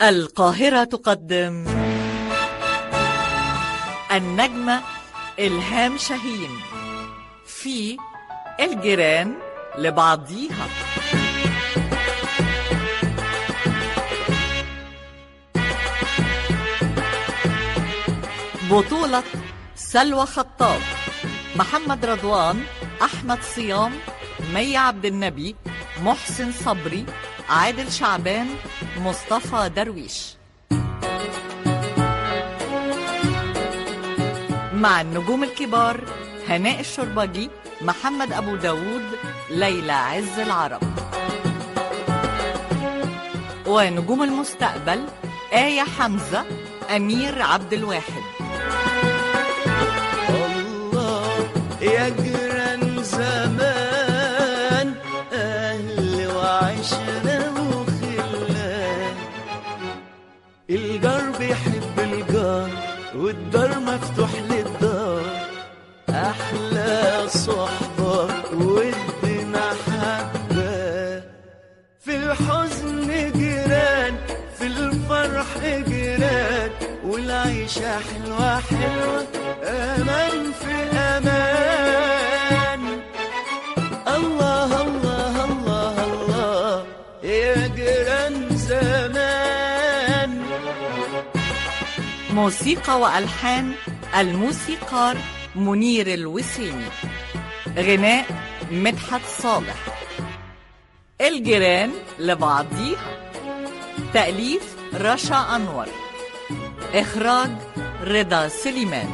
القاهرة تقدم النجمة إلهام شاهين في الجيران لبعضيها بطولة سلوى خطاب محمد رضوان أحمد صيام مي عبد النبي محسن صبري عادل شعبان مصطفى درويش مع النجوم الكبار هناء الشربجي محمد أبو داود ليلى عز العرب ونجوم المستقبل آية حمزة أمير عبد الواحد الله يا جيران زمان أهل وعشرة وخلان الجار بيحب الجار والدار مفتوح للدار أحلى صحبة ود محبة في الحزن جيران في الفرح جيران والعيشة حلوة حلوة أمان في أمان الله الله الله الله يا جيران زمان موسيقى وألحان الموسيقار منير الوسيمي غناء مدحت صالح الجيران لبعضيها تأليف رشا أنور إخراج رضا سليمان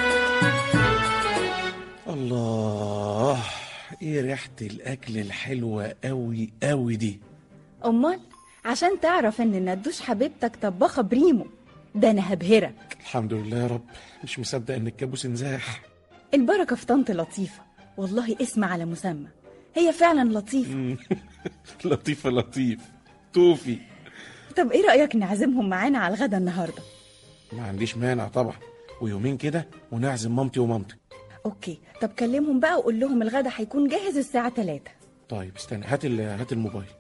الله ايه ريحة الأكل الحلوة قوي قوي دي أمال عشان تعرف إن ندوش حبيبتك طباخة بريمو ده أنا هبهرك الحمد لله يا رب مش مصدق إن الكابوس انزاح البركة في طنط لطيفة والله اسم على مسمى هي فعلا لطيفة لطيفة لطيف توفي طب إيه رأيك نعزمهم معانا على الغدا النهاردة ما عنديش مانع طبعا ويومين كده ونعزم مامتي ومامتك أوكي طب كلمهم بقى وقول لهم الغدا هيكون جاهز الساعة 3 طيب استنى هات ال- هات الموبايل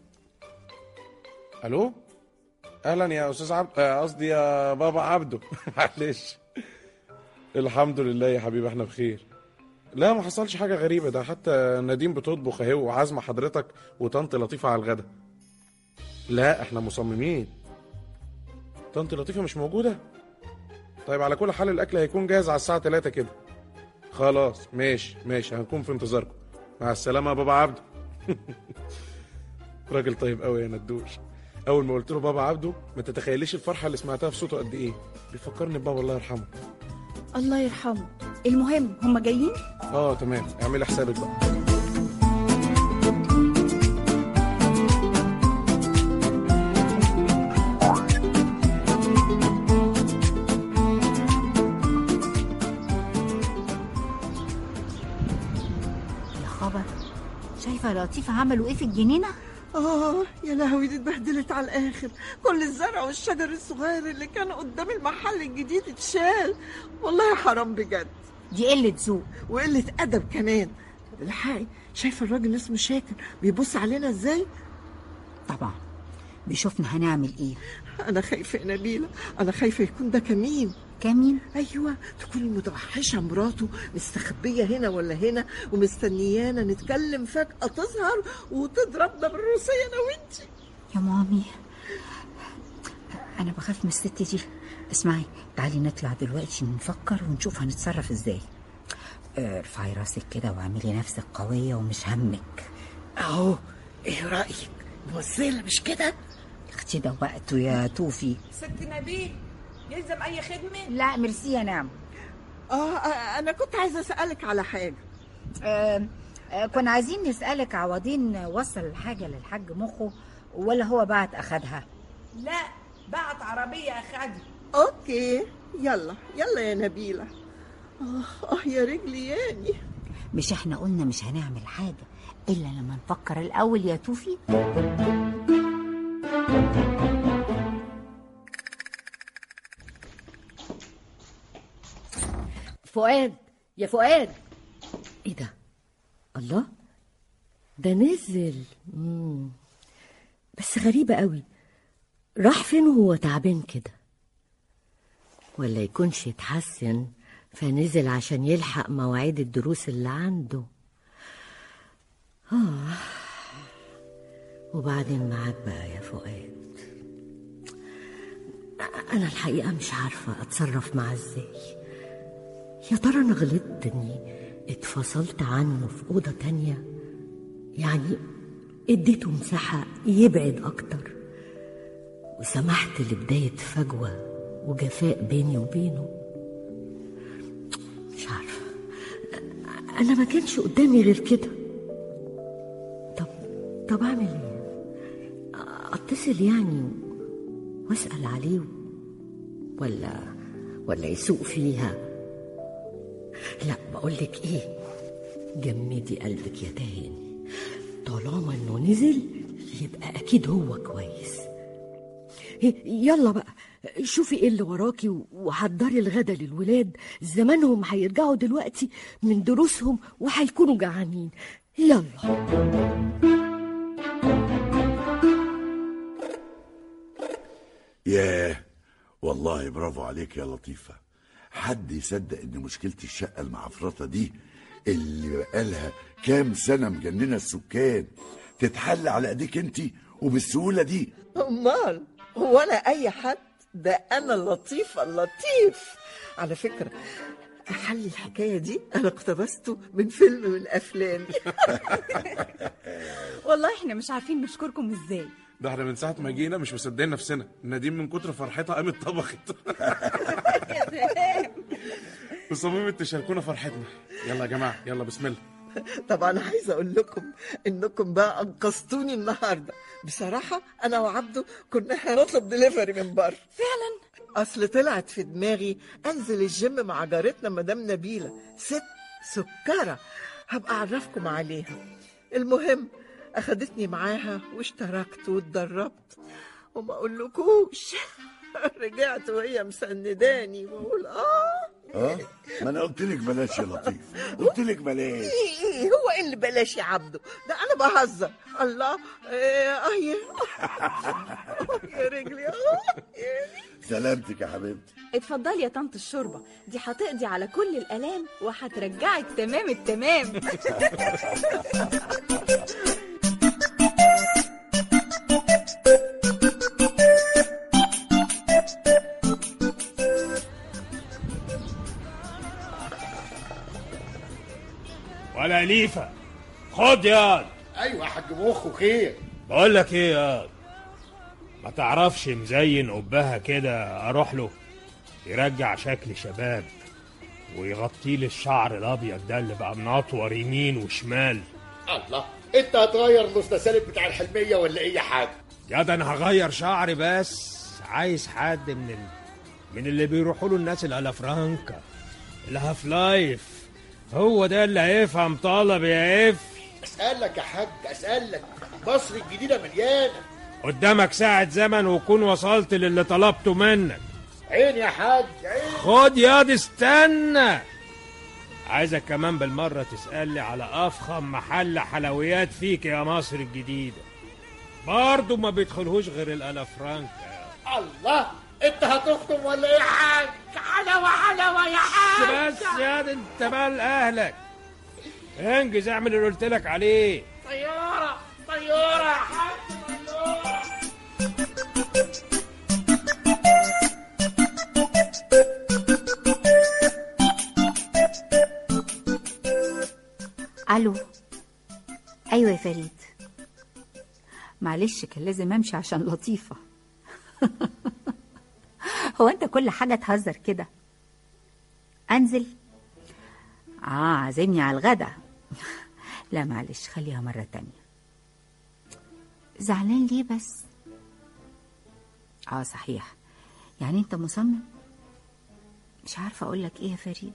الو اهلا يا استاذ عبد آه، قصدي يا بابا عبده معلش الحمد لله يا حبيبي احنا بخير لا ما حصلش حاجه غريبه ده حتى نديم بتطبخ اهي وعازمه حضرتك وطنط لطيفه على الغدا لا احنا مصممين طنط لطيفه مش موجوده طيب على كل حال الاكل هيكون جاهز على الساعه 3 كده خلاص ماشي ماشي هنكون في انتظاركم مع السلامه يا بابا عبده راجل طيب قوي يا ندوش اول ما قلت له بابا عبده ما تتخيليش الفرحه اللي سمعتها في صوته قد ايه بيفكرني ببابا الله يرحمه الله يرحمه المهم هم جايين اه تمام اعملي حسابك بقى يا خبر شايفة يا لطيفة عملوا ايه في الجنينة؟ آه يا لهوي دي اتبهدلت على الآخر كل الزرع والشجر الصغير اللي كان قدام المحل الجديد اتشال والله حرام بجد دي قلة ذوق وقلة أدب كمان الحقي شايفة الراجل اسمه شاكر بيبص علينا ازاي طبعا بيشوفنا هنعمل ايه أنا خايفة يا نبيلة أنا خايفة يكون ده كمين كمين أيوة تكون المتوحشة مراته مستخبية هنا ولا هنا ومستنيانا نتكلم فجأة تظهر وتضربنا بالروسية أنا وأنتي يا مامي انا بخاف من الست دي اسمعي تعالي نطلع دلوقتي نفكر ونشوف هنتصرف ازاي آه، ارفعي راسك كده واعملي نفسك قوية ومش همك أهو إيه رأيك ممثلة مش كده اختي ده وقته يا توفي ست نبيل يلزم اي خدمه لا ميرسي يا نعم آه آه، أنا كنت عايزة أسألك على حاجة آه، آه، كنا عايزين نسألك عوضين وصل الحاجة للحاج مخه ولا هو بعت أخدها لا بعت عربيه اخدي أوكي يلا يلا يا نبيلة آه, آه يا رجلي ياني مش احنا قلنا مش هنعمل حاجة إلا لما نفكر الأول يا توفي فؤاد يا فؤاد إيه ده؟ الله ده نزل مم. بس غريبة قوي راح فين وهو تعبان كده ولا يكونش اتحسن فنزل عشان يلحق مواعيد الدروس اللي عنده آه وبعدين معاك بقى يا فؤاد أنا الحقيقة مش عارفة أتصرف معاه إزاي يا ترى أنا غلطت إني اتفصلت عنه في أوضة تانية يعني اديته مساحة يبعد أكتر وسمحت لبداية فجوة وجفاء بيني وبينه مش عارفة أنا ما كانش قدامي غير كده طب طب أعمل إيه؟ أتصل يعني وأسأل عليه ولا ولا يسوق فيها لا بقولك إيه جمدي قلبك يا تهاني طالما إنه نزل يبقى أكيد هو كويس يلا بقى شوفي ايه اللي وراكي وحضري الغدا للولاد زمانهم هيرجعوا دلوقتي من دروسهم وهيكونوا جعانين يلا ياه والله برافو عليك يا لطيفة حد يصدق ان مشكلة الشقة المعفرطة دي اللي بقالها كام سنة مجننة السكان تتحل على ايديك انتي وبالسهولة دي امال هو انا اي حد ده انا اللطيفه اللطيف على فكره حل الحكايه دي انا اقتبسته من فيلم من افلامي والله احنا مش عارفين نشكركم ازاي ده احنا من ساعة ما جينا مش مصدقين نفسنا نديم من كتر فرحتها قامت طبخت وصممت تشاركونا فرحتنا يلا يا جماعة يلا بسم الله طب انا عايزه اقول لكم انكم بقى انقذتوني النهارده بصراحه انا وعبده كنا هنطلب دليفري من بره فعلا اصل طلعت في دماغي انزل الجيم مع جارتنا مدام نبيله ست سكره هبقى اعرفكم عليها المهم اخدتني معاها واشتركت واتدربت وما اقولكوش رجعت وهي مسنداني واقول اه اه ما انا قلت لك بلاش يا لطيف قلت لك بلاش ايه ايه هو ايه اللي بلاش يا عبده ده انا بهزر الله ايه اه يا رجلي اه سلامتك يا حبيبتي اتفضلي يا طنط الشوربه دي هتقضي على كل الالام وهترجعك تمام التمام ولا ليفة خد ياض ايوه يا حاج مخه خير بقول لك ايه ياض ما تعرفش مزين قبها كده اروح له يرجع شكل شباب ويغطي لي الشعر الابيض ده اللي بقى منطور يمين وشمال الله انت هتغير المستسلم بتاع الحلميه ولا ايه يا حاج يا ده انا هغير شعري بس عايز حد من ال... من اللي بيروحوا له الناس الالافرانكا الهاف لايف هو ده اللي هيفهم طلب يا اف اسالك يا حاج اسالك مصر الجديده مليانه قدامك ساعة زمن وكون وصلت للي طلبته منك عين يا حاج عين خد ياض استنى عايزك كمان بالمرة تسألي على أفخم محل حلويات فيك يا مصر الجديدة برضه ما بيدخلهوش غير الألافرانكا الله انت هتخطب ولا ايه يا حاج حلاوه حلاوه يا حاج بس يا انت مال اهلك انجز اعمل اللي قلت لك عليه طياره طياره يا حاج طياره الو ايوه يا فريد معلش كان لازم امشي عشان لطيفه هو انت كل حاجه تهزر كده انزل اه عازمني على الغدا لا معلش خليها مره تانية زعلان ليه بس اه صحيح يعني انت مصمم مش عارفه اقول لك ايه يا فريد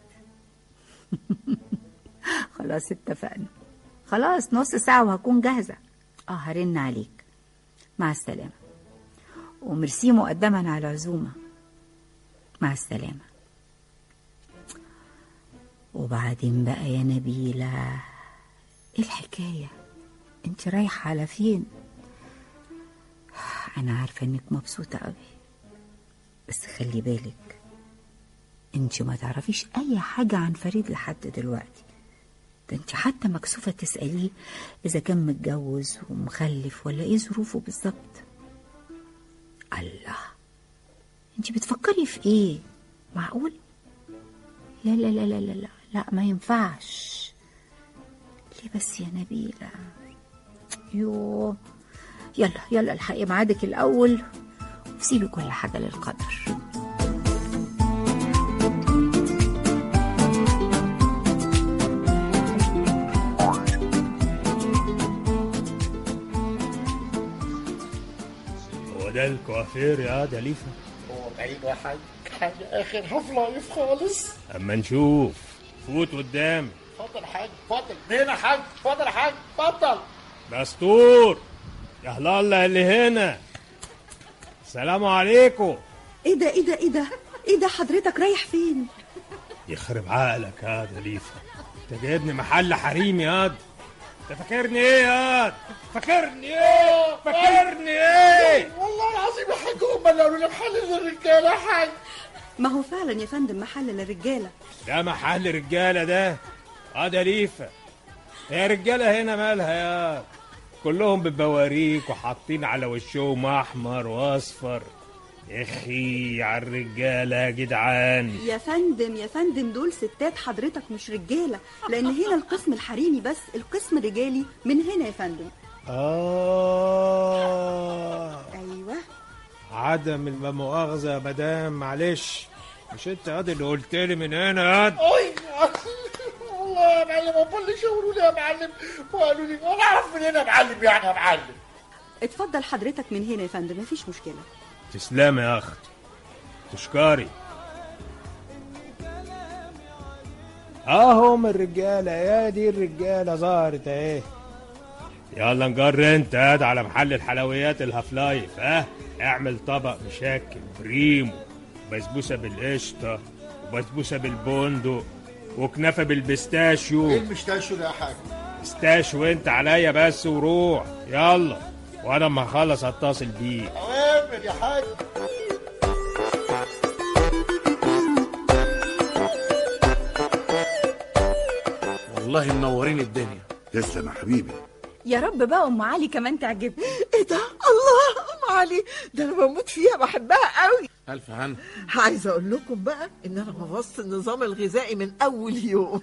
خلاص اتفقنا خلاص نص ساعة وهكون جاهزة اه هرن عليك مع السلامة وميرسي مقدما على العزومة مع السلامة وبعدين بقى يا نبيلة ايه الحكاية انت رايحة على فين أنا عارفة إنك مبسوطة قوي بس خلي بالك انت ما تعرفيش أي حاجة عن فريد لحد دلوقتي ده انت حتى مكسوفة تسأليه إذا كان متجوز ومخلف ولا إيه ظروفه بالظبط الله انت بتفكري في إيه معقول لا لا لا لا لا لا, لا ما ينفعش ليه بس يا نبيلة يو يلا يلا الحقي ميعادك الأول وسيبي كل حاجة للقدر هو ده الكوافير يا دليفة هو بعيد يا حاج حاجة آخر حفلة خالص أما نشوف فوت قدام اتفضل يا حاج اتفضل هنا يا حاج اتفضل يا حاج اتفضل دستور يا هلا الله اللي هنا السلام عليكم ايه ده ايه ده ايه ده ايه ده حضرتك رايح فين يخرب عقلك يا دليفة انت جايبني محل حريم يا انت فاكرني ايه يا فاكرني ايه فاكرني ايه والله العظيم يا حاج هم اللي قالوا لي محل للرجالة يا حاج ما هو فعلا يا فندم محل للرجاله ده محل رجالة ده اه دليفة هي رجالة هنا مالها يا كلهم ببواريك وحاطين على وشهم احمر واصفر اخي على الرجالة يا جدعان يا فندم يا فندم دول ستات حضرتك مش رجاله لان هنا القسم الحريمي بس القسم الرجالي من هنا يا فندم اه ايوه عدم المؤاخذة يا مدام معلش مش انت قاضي اللي قلت لي من هنا يا اي والله يا معلم هم اللي شاوروا لي يا معلم وقالوا لي انا اعرف منين يا معلم يعني يا معلم اتفضل حضرتك من هنا يا فندم مفيش مشكله تسلمي يا اختي تشكري اهو من الرجاله يا دي الرجاله ظهرت اهي يلا نجر انت قاعد على محل الحلويات الهافلايف ها اعمل طبق مشكل بريمو بسبوسه بالقشطه وبسبوسه بالبندق وكنافه بالبستاشيو ايه المشتاشو ده يا حاج استاشو انت عليا بس وروح يلا وانا اما اخلص هتصل بيك اوامر يا حاج والله منورين الدنيا تسلم يا حبيبي يا رب بقى ام علي كمان تعجبك ايه ده الله ام علي ده انا بموت فيها بحبها قوي الف هنا عايزه اقول لكم بقى ان انا بوظت النظام الغذائي من اول يوم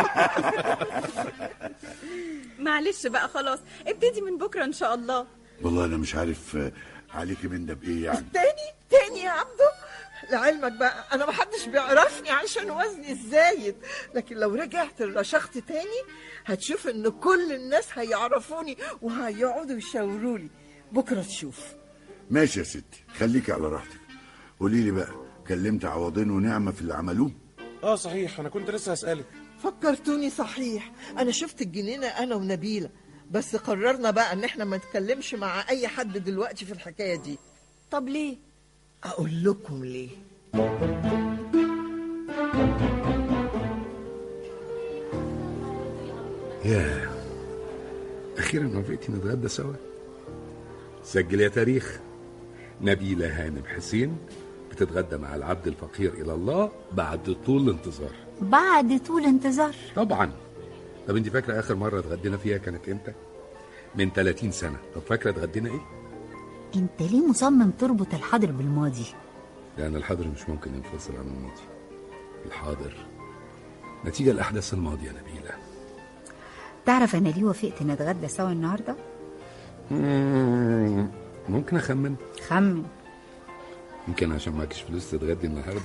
معلش بقى خلاص ابتدي من بكره ان شاء الله والله انا مش عارف آه، عليكي من ده بايه يعني تاني تاني يا عبدو لعلمك بقى انا محدش بيعرفني عشان وزني الزايد لكن لو رجعت رشخت تاني هتشوف ان كل الناس هيعرفوني وهيقعدوا يشاوروا لي بكره تشوف ماشي يا ستي خليكي على راحتك قولي لي بقى كلمت عوضين ونعمه في اللي عملوه اه صحيح انا كنت لسه هسألك فكرتوني صحيح انا شفت الجنينه انا ونبيله بس قررنا بقى ان احنا ما نتكلمش مع اي حد دلوقتي في الحكايه دي طب ليه اقول لكم ليه ياه أخيرا وافقتي نتغدى سوا سجل يا تاريخ نبيلة هانم حسين بتتغدى مع العبد الفقير إلى الله بعد طول انتظار بعد طول انتظار طبعا طب انت فاكرة آخر مرة اتغدينا فيها كانت امتى؟ من 30 سنة طب فاكرة اتغدينا ايه؟ انت ليه مصمم تربط الحاضر بالماضي لأن الحاضر مش ممكن ينفصل عن الماضي الحاضر نتيجة الأحداث الماضية يا نبيلة تعرف انا ليه وافقت نتغدى سوا النهارده مم، ممكن أخمن خمن يمكن عشان معكش فلوس تتغدي النهارده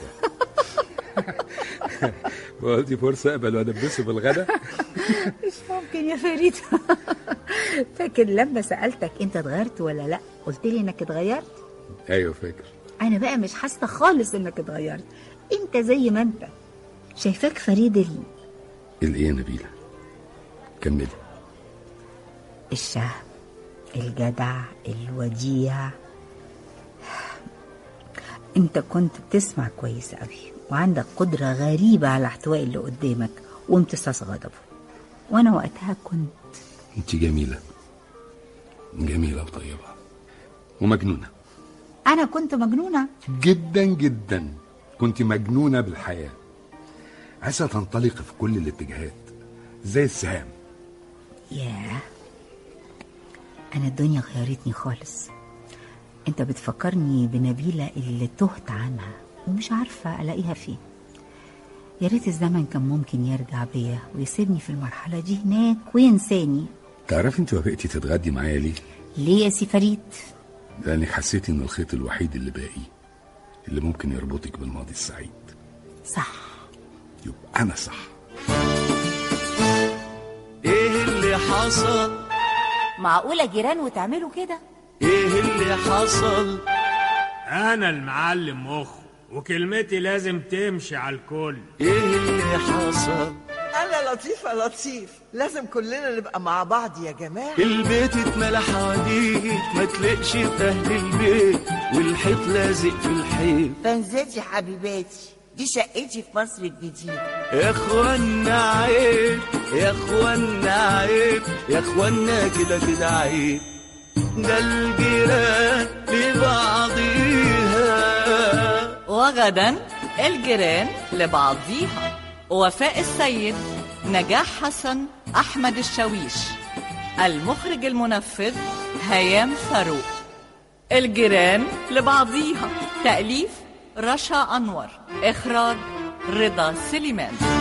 وقلتي فرصة أقبل وأدبسه بالغدا مش ممكن يا فريد فاكر لما سألتك انت اتغيرت ولا لا قلت لي انك اتغيرت أيوه فاكر انا بقى مش حاسه خالص انك اتغيرت انت زي ما انت شايفاك فريد ال... الإيه يا نبيلة كملي الشهم الجدع الوديع انت كنت بتسمع كويس قوي وعندك قدرة غريبة على احتواء اللي قدامك وامتصاص غضبه وانا وقتها كنت أنت جميلة جميلة وطيبة ومجنونة انا كنت مجنونه جدا جدا كنت مجنونة بالحياة عايزة تنطلق في كل الاتجاهات زي السهام ياه انا الدنيا غيرتني خالص انت بتفكرني بنبيله اللي تهت عنها ومش عارفه الاقيها فين يا ريت الزمن كان ممكن يرجع بيا ويسيبني في المرحله دي هناك وينساني تعرفي انت وافقتي تتغدي معايا ليه؟ ليه يا سي فريد لانك حسيتي ان الخيط الوحيد اللي باقي اللي ممكن يربطك بالماضي السعيد صح يبقى انا صح ايه اللي حصل معقوله جيران وتعملوا كده ايه اللي حصل انا المعلم مخ وكلمتي لازم تمشي على الكل ايه اللي حصل انا لطيف يا لطيف لازم كلنا نبقى مع بعض يا جماعه البيت اتملى حواديت ما تلقش في اهل البيت والحيط لازق في الحيط فانزاتي حبيباتي دي شقتي في مصر الجديدة يا اخوانا عيب يا اخوانا عيب يا اخوانا كده كده عيب ده الجيران لبعضيها وغدا الجيران لبعضيها وفاء السيد نجاح حسن أحمد الشاويش المخرج المنفذ هيام فاروق الجيران لبعضيها تأليف رشا أنور إخراج رضا سليمان